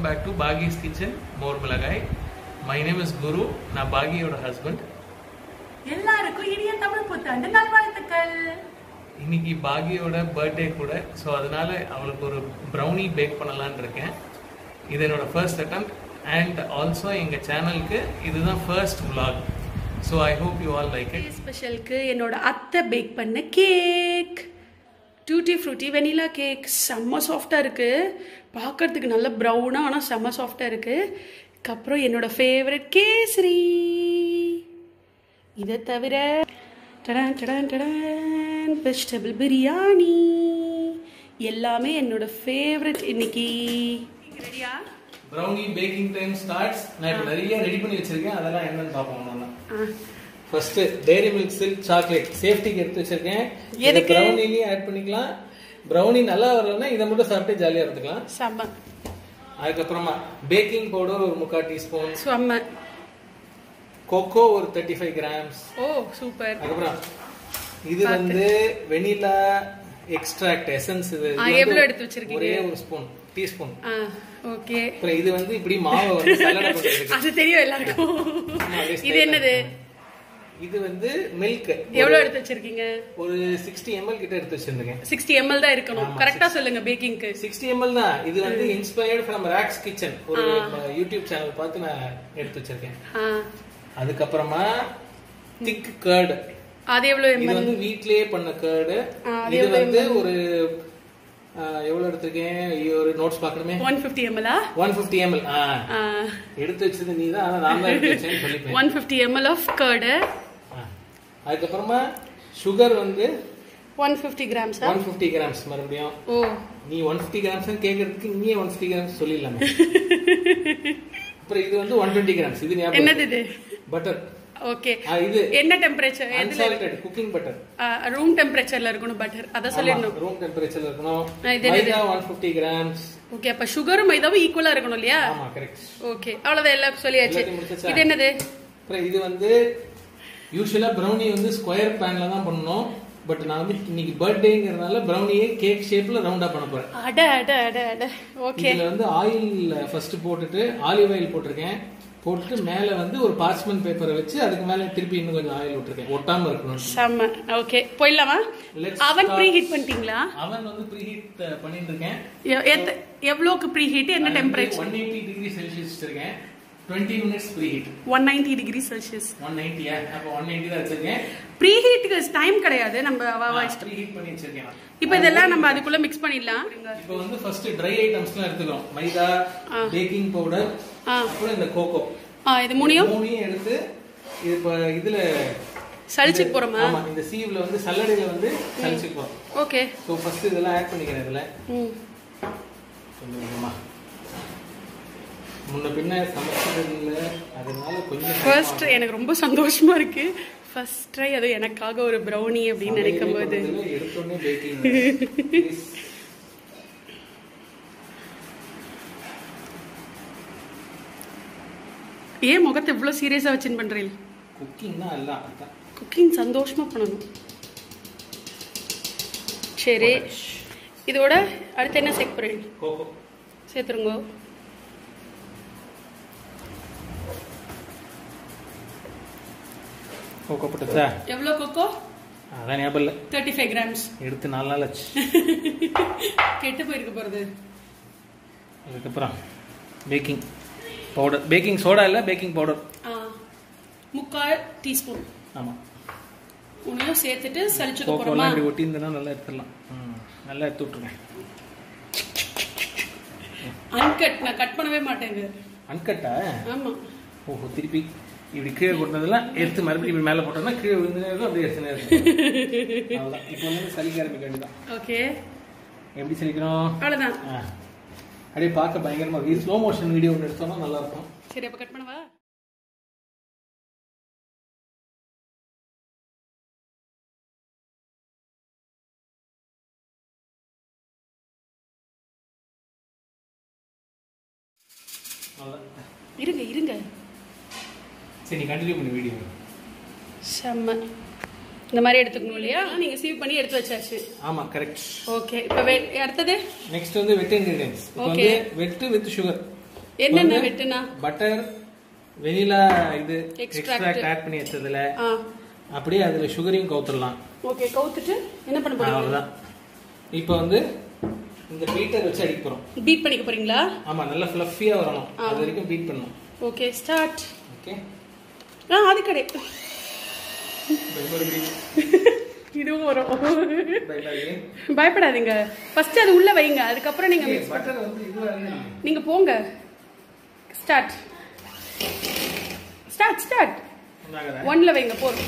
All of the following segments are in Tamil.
பேக் டு பாகிஸ் கிச்சன் மோர் மிளகாய் மை நேம் இஸ் குரு நான் பாகியோட ஹஸ்பண்ட் எல்லாருக்கும் இனிய தமிழ் புத்தாண்டு நல்வாழ்த்துக்கள் இன்னைக்கு பாகியோட பர்த்டே கூட ஸோ அதனால அவளுக்கு ஒரு ப்ரௌனி பேக் பண்ணலான்னு இருக்கேன் இது என்னோட ஃபர்ஸ்ட் attempt அண்ட் ஆல்சோ எங்கள் சேனலுக்கு இதுதான் first vlog so I hope you all like it ஸ்பெஷலுக்கு என்னோட அத்தை பேக் பண்ண cake tutti frutti vanilla cake செம்ம சாஃப்டாக இருக்குது பார்க்கறதுக்கு நல்ல ப்ரௌனாக ஆனால் செம்ம சாஃப்டாக இருக்குது அப்புறம் என்னோட ஃபேவரட் கேசரி இதை தவிர டடான் டடான் டடான் வெஜிடபிள் பிரியாணி எல்லாமே என்னோட ஃபேவரட் இன்னைக்கு ரெடியா ப்ரௌனி பேக்கிங் டைம் ஸ்டார்ட்ஸ் நான் இப்போ நிறைய ரெடி பண்ணி வச்சிருக்கேன் அதெல்லாம் என்னன்னு பார்ப்போம் நம்ம first dairy milk silk chocolate சேஃப்டிக்கு எடுத்து வச்சிருக்கேன் எதுக்கு? ப்ரௌனிலையும் ஆட் பண்ணிக்கலாம் ப்ரௌனி நல்லா வரலன்னா இதை மட்டும் சாப்பிட்டு ஜாலியாக இருந்துக்கலாம் செம்ம அதுக்கப்புறமா பேக்கிங் பவுடர் ஒரு முக்கால் டீஸ்பூன் செம்ம கொக்கோ ஒரு thirty five grams oh super அதுக்கப்புறம் இது வந்து வெனிலா எக்ஸ்ட்ராக்ட் எசன்ஸ் இது இது ஆ, வந்து எவ்வளவு எடுத்து வச்சிருக்கீங்க? ஒரே ஒரு ஸ்பூன் டீஸ்பூன் ஆ ஓகே அப்புறம் இது வந்து இப்படி மாவை வந்து சல்லடை பண்றதுக்கு அது தெரியும் எல்லாருக்கும் ஆமா, அப்படியே இது style ஆ என்னது இருக்கும். இது வந்து மில்க் எவ்வளவு எடுத்து வச்சிருக்கீங்க ஒரு சிக்ஸ்டி எம்எல் கிட்ட எடுத்து வச்சிருந்தேன் சிக்ஸ்டி எம்எல் தான் இருக்கணும் கரெக்டா சொல்லுங்க பேக்கிங்க்கு சிக்ஸ்டி எம்எல் தான் இது வந்து இன்ஸ்பயர்ட் ஃப்ரம் ராக்ஸ் கிச்சன் ஒரு யூடியூப் சேனல் பார்த்து நான் எடுத்து வச்சிருக்கேன் அதுக்கப்புறமா திக் கர்டு அது எவ்வளவு இது எம்எல் வந்து வீட்லயே பண்ண கர்டு ஆ, அது இது வந்து ஒரு ஆ, எவ்வளவு எடுத்திருக்கேன் ஐயோ, ஒரு நோட்ஸ் பார்க்கணுமே ஒன் பிப்டி எம்எலா ஒன் பிப்டி எம்எல் எடுத்து வச்சது நீ தான் ஆனா நான் தான் எடுத்து வச்சேன்னு சொல்லிப்பேன் one fifty ml of curd ஆ. அதுக்கப்புறமா சுகர் வந்து ஒன் பிப்டி கிராம்ஸா ஒன் பிப்டி கிராம்ஸ் மறுபடியும் ஓ நீ ஒன் பிப்டி கிராம்ஸ் கேட்கறதுக்கு நீயே ஒன் பிப்டி கிராம்ஸ் சொல்லிடலாமே அப்புறம் இது வந்து ஒன் டுவெண்ட்டி கிராம்ஸ் இது ஞாபகம் என்னது இது பட்டர் ஓகே இது என்ன டெம்பரேச்சர் எதுல அன்சால்டட் குக்கிங் பட்டர் ரூம் டெம்பரேச்சர்ல இருக்கணும் பட்டர் அத சொல்லிடணும் ரூம் டெம்பரேச்சர்ல இருக்கணும் ஆ, இது என்னது? மைதா ஒன் பிப்டி கிராம்ஸ் ஓகே அப்ப சுகரும் மைதாவும் ஈக்குவலா இருக்கணும் இல்லையா ஆமா கரெக்ட் ஓகே அவ்வளவுதான் எல்லாம் சொல்லியாச்சு எல்லாத்தையும் முடிச்சாச்சா? இது என்னது அப்புறம் இது வந்து யூஸ்வலா ப்ரௌனி வந்து ஸ்கொயர் பேன்ல தான் பண்ணணும் பட் நான் வந்து இன்னைக்கு பர்த்டேங்கிறதுனால ப்ரௌனியே கேக் ஷேப்ல ரவுண்டா பண்ண போறேன் அட அட அட அட ஓகே இதுல வந்து ஆயில் ஃபர்ஸ்ட் போட்டுட்டு ஆலிவ் ஆயில் போட்டிருக்கேன் போட்டுட்டு மேல வந்து ஒரு பார்ச்மெண்ட் பேப்பரை வச்சு அதுக்கு மேல திருப்பி இன்னும் கொஞ்சம் ஆயில் விட்டுருக்கேன் ஒட்டாம இருக்கணும் செம்ம ஓகே போயிடலாமா Let's அவன் start. ப்ரீ ஹீட் பண்ணிட்டீங்களா அவன் வந்து ப்ரீ ஹீட் பண்ணிட்டு இருக்கேன் எ- எத்த- எவ்வளோக்கு ப்ரீ ஹீட் என்ன temperature one eighty degree Celsius வச்சிருக்கேன் twenty minutes preheat one ninety degree Celsius one நைன்டியா அப்போ ஒன் நைன்டி தான் வச்சிருக்கேன் ப்ரீ ஹீட்டுக்கு டைம் கிடையாது நம்ம வா- வா- ப்ரீ ஹீட் பண்ணி வச்சிருக்கேன் நான். இப்போ இதெல்லாம் நம்ம அதுக்குள்ள மிக்ஸ் பண்ணிடலாம் இப்போ வந்து ஃபர்ஸ்ட் ட்ரை ஐட்டம்ஸ்லாம் எடுத்துக்கிறோம் மைதா பேக்கிங் பவுடர் ஆ. அப்புறம் இந்த கோகோ ஆ இது மூணையும் மூணையும் எடுத்து இது இப்போ இதுல சளிச்சுக்கு போறோமா ஆமா இந்த சீவ்ல வந்து சல்லடையில வந்து சலிச்சுக்கு போறோம் ஓகே ஸோ ஃபர்ஸ்ட் இதெல்லாம் ஆட் பண்ணிக்கிறேன் இதுல ம் கொஞ்சம் கொஞ்சமா முன்ன பின்ன சமைச்சது இல்ல அதனால கொஞ்சம் ஃபர்ஸ்ட் எனக்கு ரொம்ப சந்தோஷமா இருக்கு ஃபர்ஸ்ட் ட்ரை அது எனக்காக ஒரு ப்ரௌனி அப்படின்னு நினைக்கும் போது எடுத்தோடனே பேக்கிங் ஏன் முகத்தை இவ்வளோ சீரியஸாக வச்சுன்னு பண்றீங்க குக்கிங் தான் எல்லாம் அதான் குக்கிங் சந்தோஷமா பண்ணணும் சரி இதோட அடுத்து என்ன சேர்க்க போறீங்க கோகோ சேர்த்துருங்க கோகோ போட்டதா எவ்வளோ கொக்கோ அதான் ஞாபகம் இல்லை தேர்ட்டி ஃபைவ் கிராம்ஸ் எடுத்து நாலு நாள் ஆச்சு கெட்டு போயிருக்க போகிறது அதுக்கப்புறம் பேக்கிங் பவுடர் பேக்கிங் சோடா இல்லை பேக்கிங் பவுடர் முக்கால் டீஸ்பூன் ஆமாம் உன்னையும் சேர்த்துட்டு சளிச்சுக்க போகிறோமா கோகோலாம் இப்படி ஒட்டி இருந்ததுன்னா நல்லா எடுத்துடலாம் ம், நல்லா எடுத்து விட்ருங்க அன்கட் நான் கட் பண்ணவே மாட்டேங்க அன்கட்டா ஆமாம் ஓஹோ திருப்பி இப்படி கீழே கொட்டினதெல்லாம் எடுத்து மறுபடியும் இப்படி மேலே போட்டோம்னா கீழே விழுந்து அப்படியே எடுத்துனே இருக்கும் அவ்வளோதான் இப்போ வந்து சலிக்க ஆரம்பிக்க வேண்டியதான் ஓகே எப்படி சலிக்கிறோம் அவ்வளோதான் ஆ அப்படியே பார்க்க பயங்கரமா இருக்கு ஸ்லோ மோஷன் வீடியோ ஒன்று எடுத்தோம்னா நல்லா இருக்கும் சரி அப்போ கட் பண்ணவா அவ்வளோதான் இருங்க இருங்க சரி நீ கண்டினியூ பண்ணி வீடியோ செம்ம இந்த மாதிரி எடுத்துக்கணும் இல்லையா நீங்கள் சீவ் பண்ணி எடுத்து வச்சாச்சு ஆமாம் கரெக்ட் ஓகே இப்போ வே அடுத்தது நெக்ஸ்ட் வந்து வெட் இன்கிரீடியன்ஸ் இப்போ வந்து Okay. வெட்டு வித் சுகர் என்னென்ன வெட்டுனா பட்டர் வெனிலா இது Extract. எக்ஸ்ட்ராக்ட் ஆட் பண்ணி வச்சதுல ஆ அப்படியே அதுல சுகரையும் கவுத்துடலாம் ஓகே கவுத்துட்டு என்ன பண்ண போறீங்க அவ்வளவுதான் இப்போ வந்து இந்த பீட்டர் வச்சு அடிக்க போறோம் பீட் பண்ணிக்க போறீங்களா ஆமா நல்லா ஃப்ளஃபியா வரணும் அது வரைக்கும் பீட் பண்ணணும் ஓகே ஸ்டார்ட் ஓகே ஆ அது கடை இதுவும் வரும் பயப்படாதீங்க ஃபர்ஸ்ட் அது உள்ள வைங்க அதுக்கப்புறம் நீங்க mix- பட்டர் வந்து இதுவா இருக்கு நீங்க போங்க ஸ்டார்ட் ஸ்டார்ட் ஸ்டார்ட் ஒன்றாகதா ஒன்ல வைங்க போதும்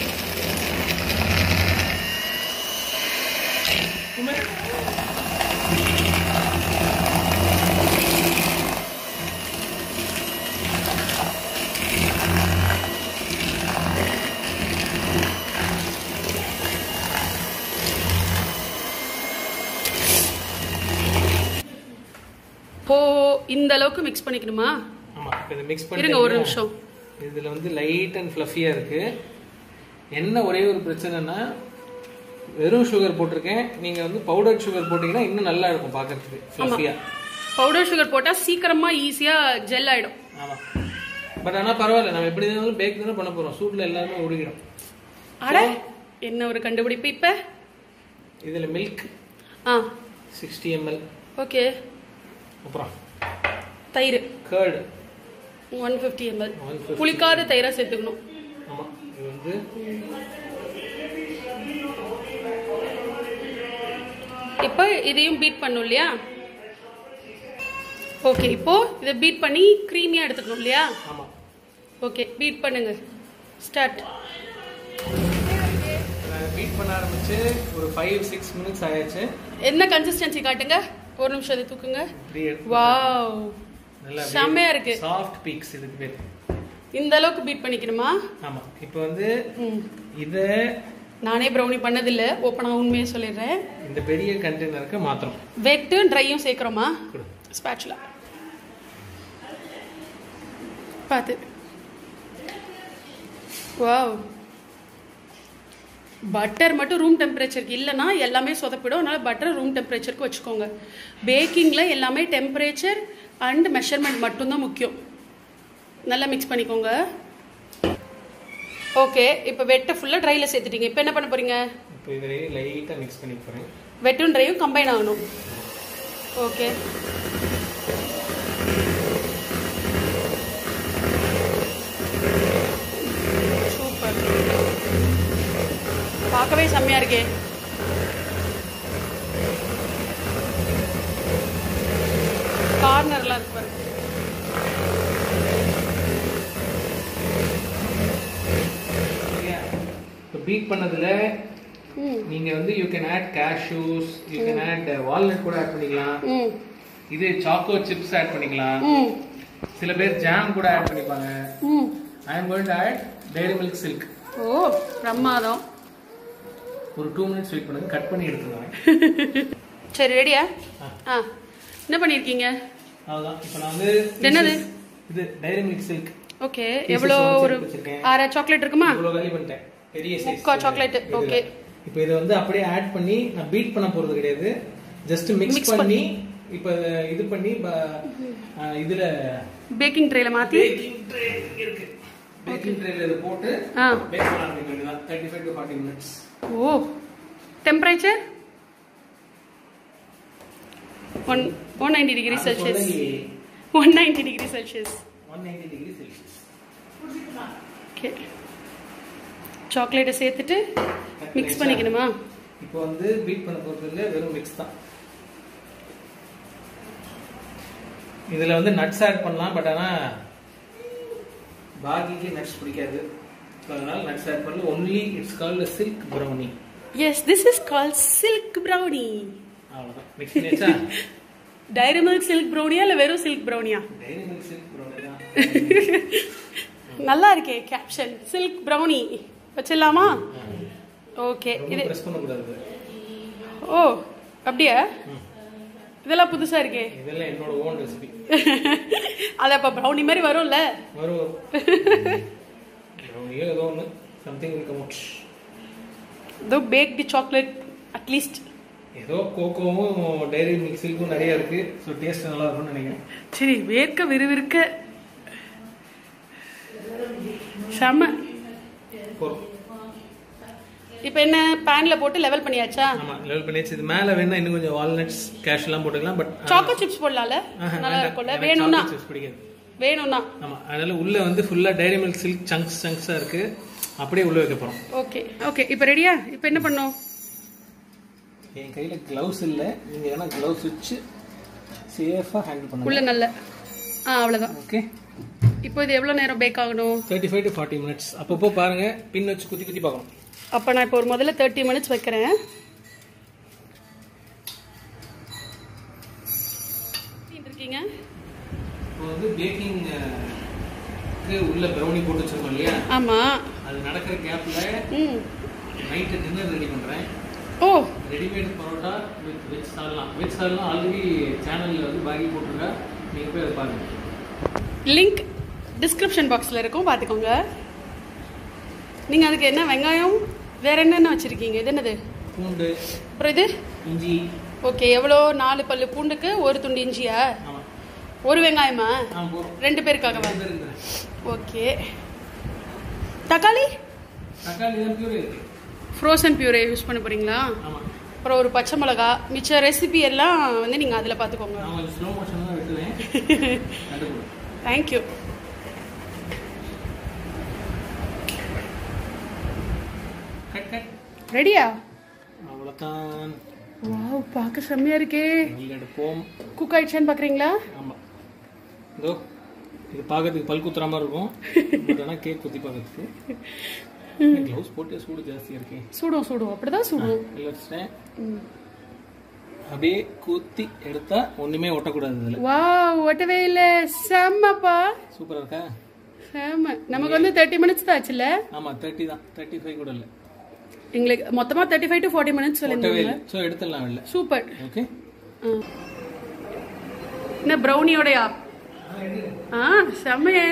இப்போ இந்த அளவுக்கு மிக்ஸ் பண்ணிக்கணுமா ஆமா இப்போ இதை மிக்ஸ் பண்ணி இருங்க ஒரு நிமிஷம் இதுல வந்து லைட் அண்ட் ஃப்ளஃபியா இருக்கு என்ன ஒரே ஒரு பிரச்சனைனா வெறும் சுகர் போட்டிருக்கேன் நீங்க வந்து பவுடர் சுகர் போட்டீங்கன்னா இன்னும் நல்லா இருக்கும் பார்க்கறதுக்கு ஃப்ளஃபியா பவுடர் சுகர் போட்டா சீக்கிரமா ஈஸியா ஜெல் ஆயிடும் ஆமா பட் ஆனா பரவாயில்ல நம்ம எப்படி இருந்தாலும் பேக் தானே பண்ண போறோம் சூட்ல எல்லாருமே உருகிடும் அட என்ன ஒரு கண்டுபிடிப்பு இப்ப இதுல மில்க் ஆ சிக்ஸ்டி எம்எல் ஓகே அப்புறம் தயிர் curd one fifty ml one fifty புளிக்காத தயிரா சேர்த்துக்கணும் ஆமா இது வந்து இப்போ இதையும் பீட் பண்ணும் இல்லையா ஓகே இப்போ இதை பீட் பண்ணி க்ரீமியா எடுத்துக்கணும் இல்லையா ஆமா ஓகே பீட் பண்ணுங்க ஸ்டார்ட் பீட் பண்ண ஆரம்பிச்சு ஒரு ஃபைவ் சிக்ஸ் மினிட்ஸ் ஆயாச்சு என்ன கன்சிஸ்டன்சி காட்டுங்க ஒரு நிமிஷம் இதை தூக்குங்க இப்படி எடுத்து வாவ் நல்லா செம்மையா இருக்கு சாஃப்ட் பீக்ஸ் இதுக்கு பேர் இந்த அளவுக்கு பீட் பண்ணிக்கணுமா ஆமா இப்போ வந்து ம் இத நானே ப்ரௌனி பண்ணதில்ல ஓப்பனாக உண்மையை சொல்லிடுறேன் இந்த பெரிய கண்டெய்னருக்கு மாத்திரம் வெட்டு ட்ரையும் சேர்க்குறோமா கொடு ஸ்பேச்சுலா பார்த்து வாவ் பட்டர் மட்டும் ரூம் டெம்பரேச்சருக்கு இல்லைன்னா எல்லாமே சொதப்பிடும் அதனால பட்டர் ரூம் டெம்பரேச்சருக்கு வச்சுக்கோங்க பேக்கிங்கில் எல்லாமே டெம்பரேச்சர் அண்ட் மெஷர்மெண்ட் மட்டும்தான் முக்கியம் நல்லா மிக்ஸ் பண்ணிக்கோங்க ஓகே இப்போ வெட்டை ஃபுல்லாக ட்ரையில் சேர்த்துட்டீங்க இப்போ என்ன பண்ண போறீங்க இப்போ இதை லைட்டா மிக்ஸ் பண்ணி போறேன் வெட்டும் ட்ரையும் கம்பைன் ஆகணும் ஓகே சூப்பர் பார்க்கவே செம்மையா இருக்கே கார்னர்லாம் இருக்கு பாருங்க சரியா இப்போ பீட் பண்ணதுல ம் நீங்க வந்து you can add cashews you can add walnut கூட ஆட் பண்ணிக்கலாம் ம் இது சாக்கோ சிப்ஸ் ஆட் பண்ணிக்கலாம் ம் சில பேர் ஜாம் கூட ஆட் பண்ணிப்பாங்க ம் I am going to add dairy milk silk ஓ பிரமாதம் ஒரு டூ மினிட்ஸ் வெயிட் பண்ணுங்க கட் பண்ணி எடுத்துக்கலாம் சரி ரெடியா ஆ. ஆ என்ன பண்ணியிருக்கீங்க அவ்வளவுதான் இப்போ நான் வந்து என்னது? இது dairy milk silk okay Pieces எவ்வளோ வந்து ஒரு வச்சிருக்கேன். அரை சாக்லேட் இருக்குமா இவ்வளோ காலி பண்ணிட்டேன் பெரிய சைஸ் முக்கா chocolate, okay. இப்போ இதை வந்து அப்படியே ஆட் பண்ணி நான் பீட் பண்ண போறது கிடையாது ஜஸ்ட் Mix மிக்ஸ் பண்ணி இப்போ இது பண்ணி ப- ஆ, இதுல பேக்கிங் ட்ரேல மாத்தி பேக்கிங் ட்ரே இருக்கு பேக்கிங் ட்ரேல இதை போட்டு ஆ பேக் பண்ண ஆரம்பிக்க வேண்டியதான் thirty five to forty minutes ஓ temperature one one ninety degree Celsius one ninety degree Celsius one ninety degree Celsius okay சாக்லேட்டை சேர்த்துட்டு மிக்ஸ் பண்ணிக்கணுமா இப்போ வந்து பீட் பண்ண போறது இல்ல வெறும் மிக்ஸ் தான் இதுல வந்து நட்ஸ் ஆட் பண்ணலாம் பட் ஆனா பாகிக்கு நட்ஸ் பிடிக்காது So, அதனால நட்ஸ் ஆட் பண்ணல only it's called silk brownie yes this is call silk brownie அவ்வளவுதான் மிக்ஸ் பண்ணியாச்சா டைரி மில்க் சில்க் ப்ரௌனியா இல்லை வெறும் சில்க் ப்ரௌனியா டைரி மில்க் சில்க் ப்ரௌனி தான் நல்லா இருக்கே கேப்ஷன் சில்க் ப்ரௌனி வச்சிடலாமா ஓகே ரொம்ப இது ப்ரெஸ் பண்ணக்கூடாது ஓ அப்படியா இதெல்லாம் புதுசா இருக்கே இதெல்லாம் என்னோட ஓன் ரெசிபி அது அப்ப ப்ரௌனி மாதிரி வரும்ல வரும் வரும் ப்ரௌனியோ ஏதோ ஒன்று சம்திங் வில் கம் அவுட் இதோ பேக் தி சாக்லேட் அட்லீஸ்ட் ஏதோ கோகோவும் டைரி மில்க் சில்க்கும் நிறைய இருக்கு ஸோ டேஸ்ட் நல்லா இருக்கும்னு நினைக்கிறேன் சரி வேர்க்க விறுவிறுக்க செம போதும் இப்போ என்ன பேன்ல போட்டு லெவல் பண்ணியாச்சா ஆமா லெவல் பண்ணியாச்சு இது மேல வேணா இன்னும் கொஞ்சம் வால்நட்ஸ் கேஷ் எல்லாம் போட்டுக்கலாம் பட் சாக்கோ சிப்ஸ் போடலாம்ல நல்லா இருக்கும்ல வேணும்னா சிப்ஸ் பிடிக்காது வேணும்னா ஆமா அதனால உள்ள வந்து ஃபுல்லா டைரி மில்க் சில்க் சங்க்ஸ் சங்க்ஸா இருக்கு அப்படியே உள்ள வைக்க போறோம் ஓகே ஓகே இப்போ ரெடியா இப்போ என்ன பண்ணோம் என் கையில கிளவுஸ் இல்ல நீங்க வேணா கிளவுஸ் வச்சு சேஃபா ஹேண்டில் பண்ணுங்க உள்ள நல்ல ஆ அவ்வளோதான் ஓகே இப்போ இது எவ்வளோ நேரம் பேக் ஆகணும் thirty five to forty minutes அப்பப்போ பாருங்க பின் வச்சு குத்தி குத்தி பார்க்கணும் அப்போ நான் இப்போ ஒரு முதல்ல தேர்ட்டி மினிட்ஸ் வைக்கிறேன் இருக்கீங்க இப்போ வந்து பேக்கிங் உள்ள ப்ரௌனி போட்டு வச்சிருக்கோம் இல்லையா ஆமாம் அது நடக்கிற கேப்ல ம் நைட்டு டின்னர் ரெடி பண்றேன் ஓ ரெடிமேட் பரோட்டா வித் வெஜ் சால்லாம் வெஜ் சால்லாம் ஆல்ரெடி சேனல்ல வந்து பாக்கி போட்டிருக்கா நீங்க போய் அதை பாருங்க லிங்க் டிஸ்கிரிப்ஷன் பாக்ஸில் இருக்கும் பார்த்துக்கோங்க நீங்கள் அதுக்கு என்ன வெங்காயம் வேற என்னென்ன வச்சுருக்கீங்க இது என்னது பூண்டு அப்புறம் இது இஞ்சி ஓகே எவ்வளோ நாலு பல்லு பூண்டுக்கு ஒரு துண்டு இஞ்சியா ஆமா ஒரு வெங்காயமா ஆ போதும் ரெண்டு பேருக்காகவா ரெண்டு பேர் இருக்கிறேன். ஓகே தக்காளி தக்காளி தான் பியூர் இருக்கு ஃப்ரோசன் பியூரே யூஸ் பண்ண போறீங்களா ஆமா அப்புறம் ஒரு பச்சை மிளகா மிச்ச ரெசிபி எல்லாம் வந்து நீங்கள் அதில் பார்த்துக்கோங்க நான் கொஞ்சம் ஸ்லோ மோஷன் தான் வெட்டுவேன் கண்டுபிடி தேங்க்யூ கட் கட் ரெடியா அவ்வளோதான் வாவ் பார்க்க செம்மையா இருக்கே உள்ள எடுப்போம் குக் ஆயிடுச்சான்னு பார்க்குறீங்களா ஆமா இதோ இது பார்க்கறதுக்கு பல் குத்துற மாதிரி இருக்கும் பட் ஆனால் கேக் குத்தி பார்க்கறதுக்கு க்ளவுஸ் போட்டு சூடு ஜாஸ்தியாக இருக்கேன் சுடும் சுடும் அப்படிதான் சுடும் இல்லை வச்சுட்டேன் ம். அப்படியே குத்தி எடுத்தா ஒண்ணுமே ஒட்டக்கூடாது இதுல வாவ் ஒட்டவே இல்லை செம்மப்பா சூப்பரா இருக்கா செம்ம நமக்கு வந்து தேர்ட்டி மினிட்ஸ் தான் ஆச்சுல்ல ஆமா தேர்ட்டி தான் தேர்ட்டி ஃபைவ் கூட இல்ல எங்களுக்கு மொத்தமா thirty five to forty minutes ஒட்டவே சொல்லியிருந்தாங்க இல்லை ஸோ எடுத்துடலாம் வெளில சூப்பர் ஓகே என்ன ப்ரௌனியோடயா ஆ செம்மையே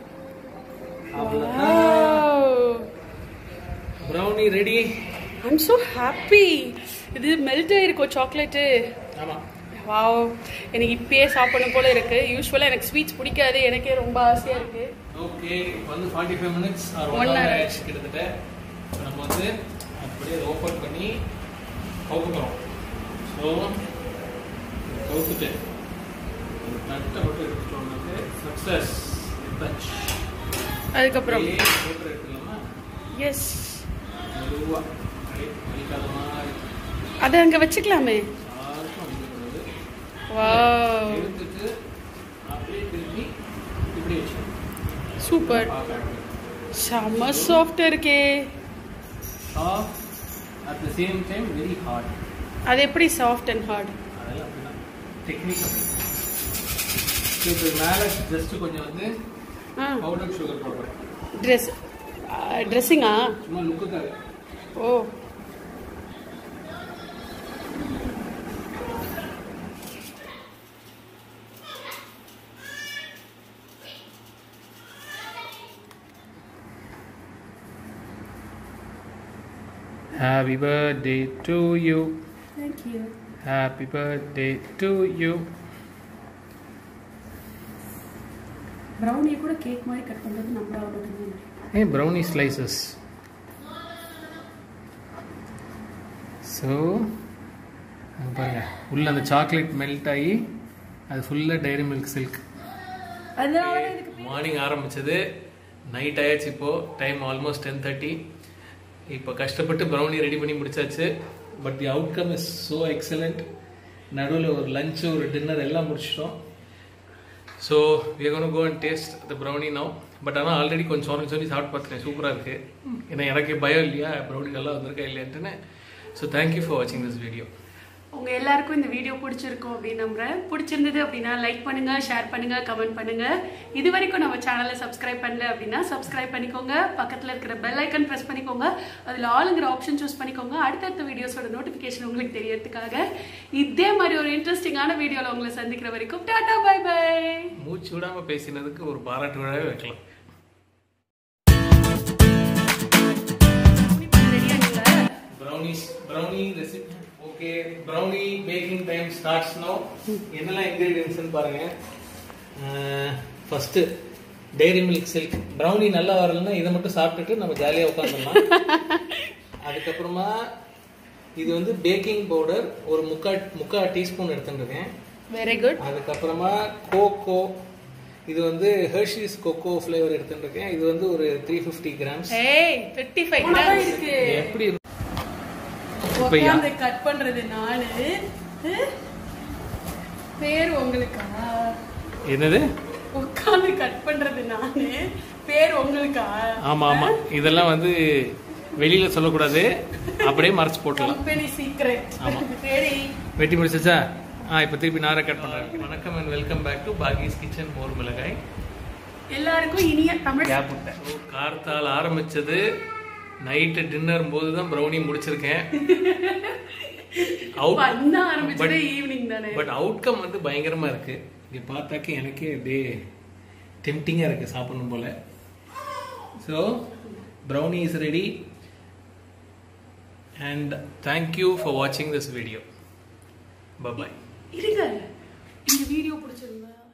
brownie ready I'm so happy இது மெல்ட் ஆயிருக்கோம் சாக்லேட்டு ஆமா வாவ் எனக்கு இப்பயே சாப்பிடணும் போல இருக்கு யூஸ்வலாக எனக்கு ஸ்வீட்ஸ் பிடிக்காது எனக்கே ரொம்ப ஆசையா இருக்கு ஓகே இப்போ வந்து forty five minutes or One one hour hour ஆயிடுச்சு கிட்டத்தட்ட So, நம்ம வந்து அப்படியே ஓப்பன் பண்ணி கவுக்க போகிறோம் ஸோ கவுத்துட்டு ஒரு தட்டை மட்டும் எடுத்துட்டோம்னாக்க சக்ஸஸ் டச் அதுக்கப்புறம் பேப்பர் எடுத்துக்கலாமா எஸ் மெதுவாக அப்படியே வலிக்காத மாதிரி அதை அங்கே வச்சுக்கலாமே யாருக்கும் வலிக்கக்கூடாது வாவ் எடுத்துட்டு அப்படியே திருப்பி இப்படி வச்சு சூப்பர் பார்க்கலாம் செம்ம சாஃப்ட் இருக்கே soft at the same time very hard அது எப்படி சாஃப்ட் அண்ட் ஹார்ட் அதெல்லாம் அப்படிதான் டெக்னிக் அப்படி So, இப்போ மேலே ஜஸ்ட் கொஞ்சம் வந்து ஆ பவுடர் சுகர் போடுறேன் ட்ரெஸ் ட்ரெஸ்ஸிங்கா சும்மா லுக்குக்காக ஓ happy birthday to you thank you happy birthday to you ப்ரௌனியை கூட கேக் மாதிரி கட் பண்ணுறது நம்மளோட ஏ ப்ரௌனி ஸ்லைசஸ் ஸோ பாருங்க உள்ள அந்த சாக்லேட் மெல்ட் ஆகி அது ஃபுல்லாக டைரி மில்க் சில்க் அதனால தான் இதுக்கு மார்னிங் ஆரம்பிச்சது நைட் ஆயாச்சு இப்போ டைம் ஆல்மோஸ்ட் டென் தேர்ட்டி இப்போ கஷ்டப்பட்டு ப்ரௌனி ரெடி பண்ணி முடிச்சாச்சு but the outcome is so excellent நடுவில் ஒரு லஞ்ச் ஒரு டின்னர் எல்லாம் முடிச்சிட்டோம் ஸோ வேகணும் go and taste the brownie no but ஆனால் ஆல்ரெடி கொஞ்சம் சொன்ன சொல்லி சாப்பிட்டு பார்த்துட்டேன் சூப்பராக இருக்குது ஏன்னா எனக்கு பயம் இல்லையா ப்ரௌனி நல்லா வந்திருக்கா இல்லையான்ட்டுன்னு ஸோ தேங்க்யூ ஃபார் வாட்சிங் திஸ் வீடியோ உங்க எல்லாருக்கும் இந்த வீடியோ பிடிச்சிருக்கும் அப்படின்னு நம்புறேன் பிடிச்சிருந்தது அப்படின்னா லைக் பண்ணுங்க ஷேர் பண்ணுங்க கமெண்ட் பண்ணுங்க இது வரைக்கும் நம்ம சேனலை சப்ஸ்கிரைப் பண்ணல அப்படின்னா சப்ஸ்கிரைப் பண்ணிக்கோங்க பக்கத்துல இருக்கிற பெல் ஐக்கன் பிரஸ் பண்ணிக்கோங்க அதுல ஆளுங்கிற ஆப்ஷன் சூஸ் பண்ணிக்கோங்க அடுத்தடுத்த வீடியோஸோட நோட்டிபிகேஷன் உங்களுக்கு தெரியறதுக்காக இதே மாதிரி ஒரு இன்ட்ரெஸ்டிங்கான வீடியோல உங்களை சந்திக்கிற வரைக்கும் டாடா பை பை மூச்சு விடாமல் பேசினதுக்கு ஒரு பாராட்டு விழாவே வைக்கலாம் ரெடியா நீங்க brownies brownie recipe okay okay brownie baking time starts no என்னெல்லாம் இன்கிரீடியன்ஸ்னு பாருங்க first dairy milk silk brownie நல்லா வரலன்னா இதை மட்டும் சாப்பிட்டுட்டு நம்ம ஜாலியாக உட்காந்துடலாம் அதுக்கப்புறமா இது வந்து பேக்கிங் பவுடர் ஒரு முக்கா முக்கா டீஸ்பூன் எடுத்துட்டுருக்கேன் வெரி குட் அதுக்கப்புறமா கோகோ இது வந்து ஹெர்ஷீஸ் கொக்கோ ஃப்ளேவர் எடுத்துட்டுருக்கேன் இது வந்து ஒரு த்ரீ ஃபிஃப்டி கிராம்ஸ் ஏய் தேர்ட்டி ஃபைவ் இருக்கு எப்படி இருக்கும்? இப்ப யா- உட்காந்து கட் பண்றது நானு அஹ்? பேர் உங்களுக்கா என்னது உட்காந்து கட் பண்றது நானு பேர் உங்களுக்கா ஆமா ஆமா இதெல்லாம் வந்து வெளியில சொல்லக்கூடாது அப்படியே மறைச்சு போட்டுடலாம் கம்பெனி சீக்ரெட் ஆமா. சரி வெட்டி முடிச்சாச்சா ஆ இப்போ திருப்பி நான் ரெக்கார்ட் பண்ணுறேன் வணக்கம் and welcome back to Baki's kitchen மோர் மிளகாய் எல்லாருக்கும் இனிய தமிழ் கேப் விட்டேன் கார்த்தால் ஆரம்பிச்சது நைட்டு டின்னர் போது தான் ப்ரௌனி முடிச்சிருக்கேன் அவுட் பண்ண ஆரம்பிச்சதே ஈவினிங் தானே பட் அவுட்கம் வந்து பயங்கரமா இருக்கு இங்க பார்த்தாக்க எனக்கே அப்படியே டெம்டிங்காக இருக்கு சாப்பிடணும் போல so brownie is ready and thank you for வாட்சிங் திஸ் வீடியோ பபாய் இருங்க இந்த வீடியோ பிடிச்சிருந்தா